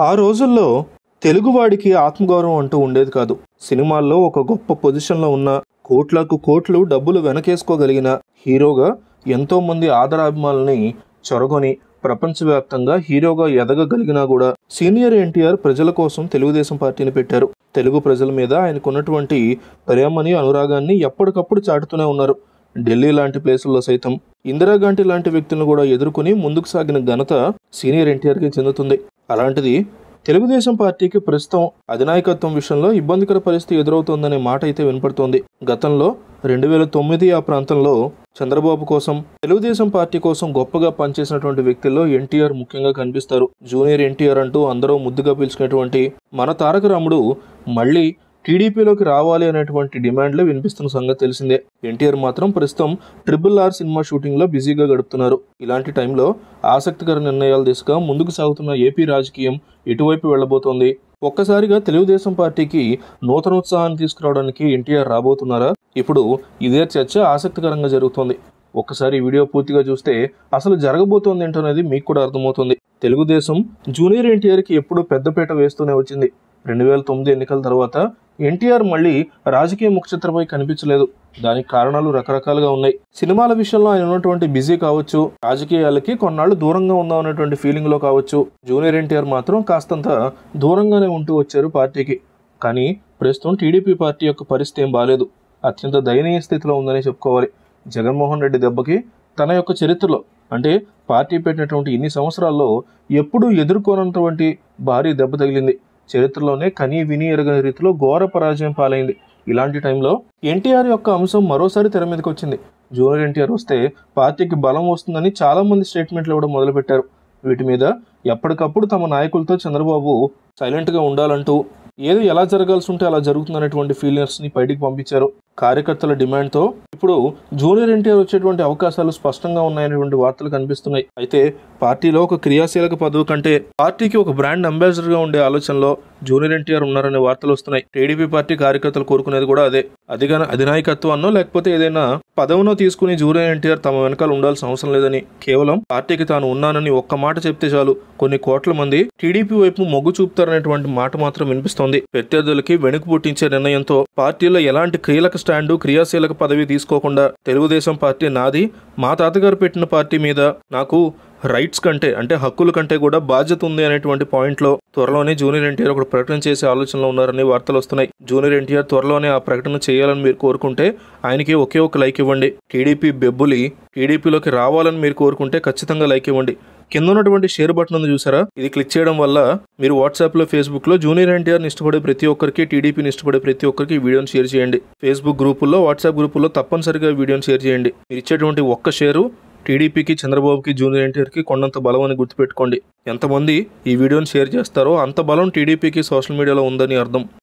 ఆ రోజుల్లో తెలుగువాడికి ఆత్మగౌరవం అంటూ ఉండేది కాదు సినిమాల్లో ఒక గొప్ప పొజిషన్లో ఉన్న కోట్లకు కోట్లు డబ్బులు వెనకేసుకోగలిగిన హీరోగా ఎంతో మంది ఆదరాభిమానుల్ని చొరగొని ప్రపంచవ్యాప్తంగా హీరోగా ఎదగగలిగినా కూడా సీనియర్ ఎన్టీఆర్ ప్రజల కోసం తెలుగుదేశం పార్టీని పెట్టారు తెలుగు ప్రజల మీద ఆయనకున్నటువంటి ప్రేమని అనురాగాన్ని ఎప్పటికప్పుడు చాటుతూనే ఉన్నారు ఢిల్లీ లాంటి ప్లేసుల్లో సైతం ఇందిరాగాంధీ లాంటి వ్యక్తులను కూడా ఎదుర్కొని ముందుకు సాగిన ఘనత సీనియర్ ఎన్టీఆర్కి చెందుతుంది అలాంటిది తెలుగుదేశం పార్టీకి ప్రస్తుతం అధినాయకత్వం విషయంలో ఇబ్బందికర పరిస్థితి ఎదురవుతోందనే మాట అయితే వినపడుతోంది గతంలో రెండు వేల తొమ్మిది ఆ ప్రాంతంలో చంద్రబాబు కోసం తెలుగుదేశం పార్టీ కోసం గొప్పగా పనిచేసినటువంటి వ్యక్తుల్లో ఎన్టీఆర్ ముఖ్యంగా కనిపిస్తారు జూనియర్ ఎన్టీఆర్ అంటూ అందరూ ముద్దుగా పిలుచుకున్నటువంటి మన తారక రాముడు మళ్ళీ టీడీపీలోకి రావాలి అనేటువంటి డిమాండ్లు వినిపిస్తున్న సంగతి తెలిసిందే ఎన్టీఆర్ మాత్రం ప్రస్తుతం ట్రిపుల్ ఆర్ సినిమా షూటింగ్లో బిజీగా గడుపుతున్నారు ఇలాంటి టైంలో ఆసక్తికర నిర్ణయాల దిశగా ముందుకు సాగుతున్న ఏపీ రాజకీయం ఎటువైపు వెళ్ళబోతోంది ఒక్కసారిగా తెలుగుదేశం పార్టీకి నూతన ఉత్సాహాన్ని తీసుకురావడానికి ఎన్టీఆర్ రాబోతున్నారా ఇప్పుడు ఇదే చర్చ ఆసక్తికరంగా జరుగుతోంది ఒక్కసారి ఈ వీడియో పూర్తిగా చూస్తే అసలు జరగబోతోంది ఏంటనేది మీకు కూడా అర్థమవుతుంది తెలుగుదేశం జూనియర్ ఎన్టీఆర్కి ఎప్పుడూ పెద్దపీట వేస్తూనే వచ్చింది రెండు వేల తొమ్మిది ఎన్నికల తర్వాత ఎన్టీఆర్ మళ్ళీ రాజకీయ ముఖచిత్రపై కనిపించలేదు దానికి కారణాలు రకరకాలుగా ఉన్నాయి సినిమాల విషయంలో ఆయన ఉన్నటువంటి బిజీ కావచ్చు రాజకీయాలకి కొన్నాళ్ళు దూరంగా ఉందాం అనేటువంటి ఫీలింగ్ లో కావచ్చు జూనియర్ ఎన్టీఆర్ మాత్రం కాస్తంత దూరంగానే ఉంటూ వచ్చారు పార్టీకి కానీ ప్రస్తుతం టీడీపీ పార్టీ యొక్క పరిస్థితి ఏం బాలేదు అత్యంత దయనీయ స్థితిలో ఉందని చెప్పుకోవాలి జగన్మోహన్ రెడ్డి దెబ్బకి తన యొక్క చరిత్రలో అంటే పార్టీ పెట్టినటువంటి ఇన్ని సంవత్సరాల్లో ఎప్పుడూ ఎదుర్కొన్నటువంటి భారీ దెబ్బ తగిలింది చరిత్రలోనే కనీ విని ఎరగని రీతిలో ఘోర పరాజయం పాలైంది ఇలాంటి టైంలో ఎన్టీఆర్ యొక్క అంశం మరోసారి తెర మీదకి వచ్చింది జూనియర్ ఎన్టీఆర్ వస్తే పార్టీకి బలం వస్తుందని చాలా మంది స్టేట్మెంట్లు ఇవ్వడం మొదలుపెట్టారు వీటి మీద ఎప్పటికప్పుడు తమ నాయకులతో చంద్రబాబు సైలెంట్గా ఉండాలంటూ ఏది ఎలా జరగాల్సి ఉంటే అలా జరుగుతుందనేటువంటి ఫీలింగ్స్ని బయటికి పంపించారు కార్యకర్తల డిమాండ్తో ఇప్పుడు జూనియర్ ఎన్టీఆర్ వచ్చేటువంటి అవకాశాలు స్పష్టంగా ఉన్నాయనేటువంటి వార్తలు కనిపిస్తున్నాయి అయితే పార్టీలో ఒక క్రియాశీలక పదవి కంటే పార్టీకి ఒక బ్రాండ్ అంబాసిడర్గా ఉండే ఆలోచనలో జూనియర్ ఎన్టీఆర్ ఉన్నారనే వార్తలు వస్తున్నాయి టీడీపీ పార్టీ కార్యకర్తలు కోరుకునేది కూడా అదే అదిగా అధినాయకత్వాన్నో లేకపోతే ఏదైనా పదవినో తీసుకుని జూనియర్ ఎన్టీఆర్ తమ వెనకాల ఉండాల్సిన అవసరం లేదని కేవలం పార్టీకి తాను ఉన్నానని ఒక్క మాట చెప్తే చాలు కొన్ని కోట్ల మంది టీడీపీ వైపు మొగ్గు చూపుతారనేటువంటి మాట మాత్రం వినిపిస్తోంది ప్రత్యర్థులకి వెనుక పుట్టించే నిర్ణయంతో పార్టీలో ఎలాంటి కీలక స్టాండు క్రియాశీలక పదవి తీసుకోకుండా తెలుగుదేశం పార్టీ నాది మా తాతగారు పెట్టిన పార్టీ మీద నాకు రైట్స్ కంటే అంటే హక్కుల కంటే కూడా బాధ్యత ఉంది అనేటువంటి పాయింట్లో త్వరలోనే జూనియర్ ఎన్టీఆర్ ఒక ప్రకటన చేసే ఆలోచనలో ఉన్నారని వార్తలు వస్తున్నాయి జూనియర్ ఎన్టీఆర్ త్వరలోనే ఆ ప్రకటన చేయాలని మీరు కోరుకుంటే ఆయనకి ఒకే ఒక లైక్ ఇవ్వండి టీడీపీ బెబ్బులి టీడీపీలోకి రావాలని మీరు కోరుకుంటే ఖచ్చితంగా లైక్ ఇవ్వండి కింద ఉన్నటువంటి షేర్ బటన్ ఉంది చూసారా ఇది క్లిక్ చేయడం వల్ల మీరు వాట్సాప్ లో ఫేస్బుక్ లో జూనియర్ ఎన్టీఆర్ ఇష్టపడే ప్రతి ఒక్కరికి టీడీపీని ఇష్టపడే ప్రతి ఒక్కరికి ఈ వీడియోని షేర్ చేయండి ఫేస్బుక్ గ్రూపుల్లో వాట్సాప్ గ్రూపుల్లో తప్పనిసరిగా ఈ వీడియోని షేర్ చేయండి మీరు ఇచ్చేటువంటి ఒక్క షేరు టీడీపీకి చంద్రబాబుకి జూనియర్ ఎన్టీఆర్కి కొండంత బలం అని గుర్తుపెట్టుకోండి ఎంతమంది ఈ వీడియోని షేర్ చేస్తారో అంత బలం టీడీపీకి సోషల్ మీడియాలో ఉందని అర్థం